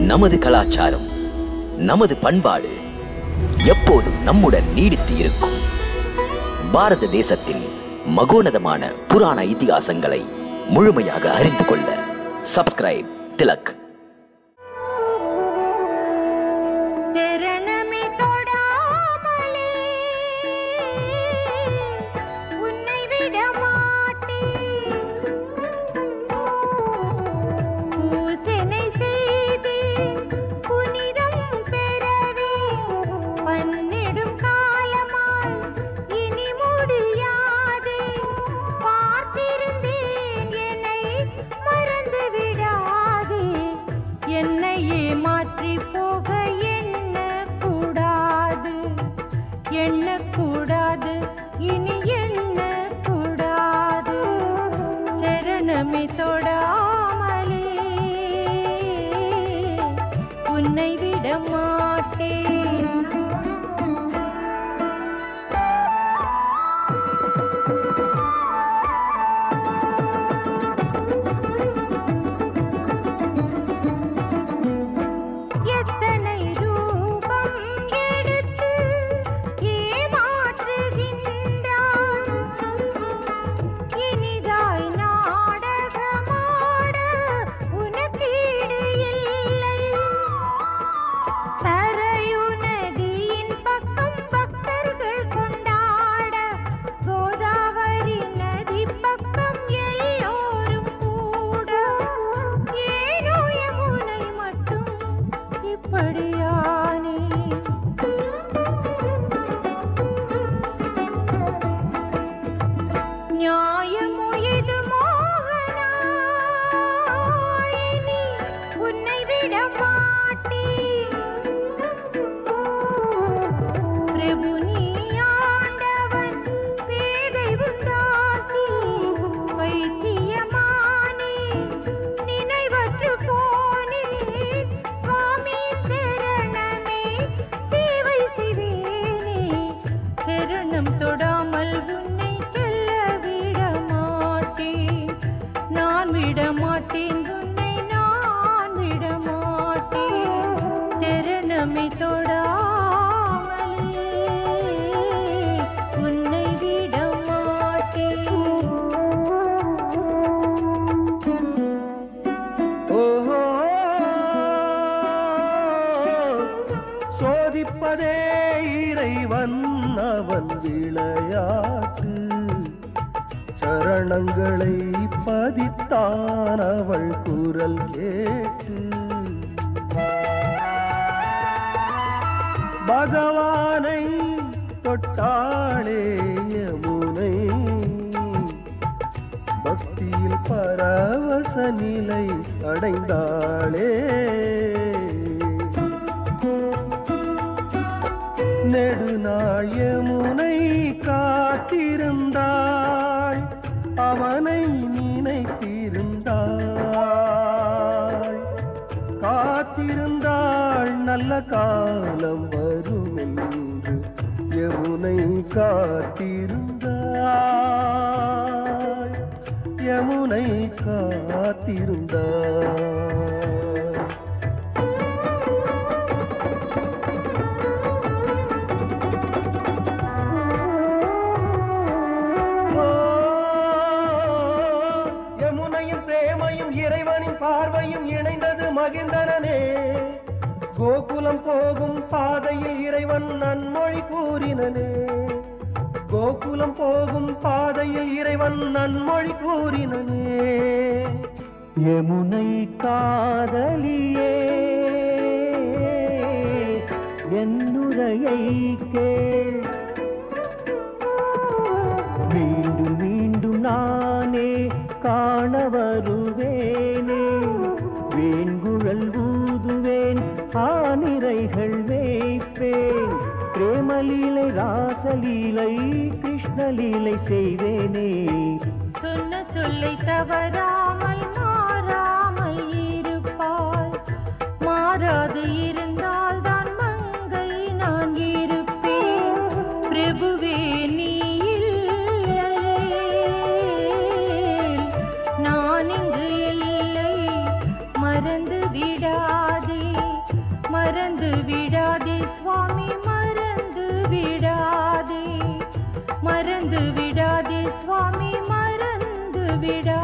நமது கலாச்சாரம் நமது பண்பாடு எப்போதும் நம்முடன் நீடித்து இருக்கும் பாரத தேசத்தின் மகோனதமான புராண இதிகாசங்களை முழுமையாக அறிந்து கொள்ள சப்ஸ்கிரைப் திலக் சரணமே தொடாமலே உன்னை விட மாட்டேன் பூசனை செய்து புனிதம் பெறவே பன்னிடும் காலமாய் இனி முடியாதே பார்த்திருந்தேன் என்னை மறந்து விடாதே என்னையே மாற்றி போக என்ன கூடாது என்ன கூடாது இனி என்ன கூடாது சரணமே தொடாமலே உன்னை விட மாட்டேன் எத்தனை ரூபம் எடுத்து ஏமாற்றுகின்றாய் இனிதாய் நாடகமாட உனக்கீடு இல்லை சரையு நதியின் பக்கம் பக்தர்கள் கொண்டாட கோதாவரி நதி பக்கம் எல்லோரும் கூட ஏனோ யமுனை மட்டும் இப்படியானே நியாயமோ இது மோகனா இனி உன்னை விட மாட்டேன் பிரபு நீ ஆண்டவன் பேதை உந்தாசி வைத்தியமானே நினைவற்று போனே சுவாமி சரணமே சேவை செய்வேனே சரணம் தொடாமல் உன்னை செல்ல விட மாட்டேன் நான் விட மாட்டேன் உன்னை நான் விட மாட்டேன் சரணமே தொடாமலே உன்னை விட மாட்டேன் ஓஹோ சோதிப்பதே இறைவன் அவன் விளையாட்டு சரணங்களை பதித்தான் அவள் குரல் கேட்டு பகவானை தொட்டாளே யமுனை பக்தியில் பரவச நிலை அடைந்தாளே நெடுநாள் யமுனை காத்திருந்தாள் அவனை நினைத்திருந்தாள் காத்திருந்தாள் நல்ல காலம் வரும் என்று யமுனை காத்திருந்தாள் யமுனை காத்திருந்தாள் ஓ, யமுனையும் பிரேமையும் இறைவனின் பார்வையும் இணைந்தது மகிழ்ந்தனே கோகுலம் போகும் பாதையில் இறைவன் நன்மொழி கூறினனே கோகுலம் போகும் பாதையில் இறைவன் நன்மொழி கூறினனே யமுனை காதலியே என்னுரையை கேள் மீண்டும் மீண்டும் நானே காண வருவேனே வேண்குழல் ஊதுவேன் ஆனிரைகள் வைப்பேன் பிரேமலீலை ராசலீலை கிருஷ்ணலீலை செய்வேனே சொன்ன சொல்லை தவறாமல் மாறாமல் இருப்பாய் மாறாது இருந்தால் தான் மங்கை நான் இருப்பேன் பிரபுவே நீ இல்லையேல் நான் இங்கு இல்லை மறந்து விடாதே மறந்து விடாதே சுவாமி மறந்து விடாதே மறந்து விடாதே சுவாமி மறந்து விடாதே